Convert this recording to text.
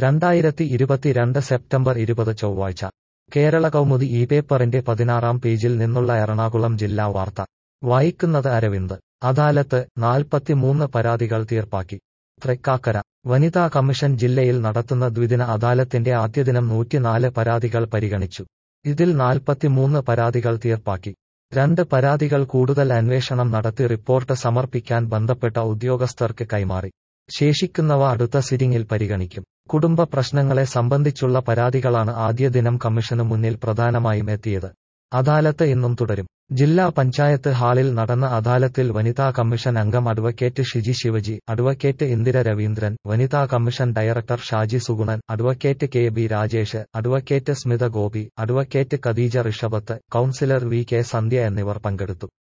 രണ്ടായിരത്തി ഇരുപത്തിരണ്ട് സെപ്റ്റംബർ ഇരുപത് ചൊവ്വാഴ്ച കേരള കൗമുദി ഈ പേപ്പറിന്റെ പതിനാറാം പേജിൽ നിന്നുള്ള എറണാകുളം ജില്ലാ വാർത്ത വായിക്കുന്നത് അരവിന്ദ് അദാലത്ത് നാൽപ്പത്തിമൂന്ന് പരാതികൾ തീർപ്പാക്കി തൃക്കാക്കര വനിതാ കമ്മീഷൻ ജില്ലയിൽ നടത്തുന്ന ദ്വിദിന അദാലത്തിന്റെ ആദ്യദിനം നൂറ്റിനാല് പരാതികൾ പരിഗണിച്ചു ഇതിൽ നാൽപ്പത്തിമൂന്ന് പരാതികൾ തീർപ്പാക്കി രണ്ട് പരാതികൾ കൂടുതൽ അന്വേഷണം നടത്തി റിപ്പോർട്ട് സമർപ്പിക്കാൻ ബന്ധപ്പെട്ട ഉദ്യോഗസ്ഥർക്ക് കൈമാറി ശേഷിക്കുന്നവ അടുത്ത സിറ്റിംഗിൽ പരിഗണിക്കും കുടുംബ പ്രശ്നങ്ങളെ സംബന്ധിച്ചുള്ള പരാതികളാണ് ആദ്യ ദിനം കമ്മീഷനു മുന്നിൽ പ്രധാനമായും എത്തിയത് അദാലത്ത് ഇന്നും തുടരും ജില്ലാ പഞ്ചായത്ത് ഹാളിൽ നടന്ന അദാലത്തിൽ വനിതാ കമ്മീഷൻ അംഗം അഡ്വക്കേറ്റ് ഷിജി ശിവജി അഡ്വക്കേറ്റ് ഇന്ദിര രവീന്ദ്രൻ വനിതാ commission director Shaji Suganan advocate K B Rajesh advocate Smitha Gopi advocate Khadeeja Rishabhath councillor V K Sandhya എന്നിവർ പങ്കെടുത്തു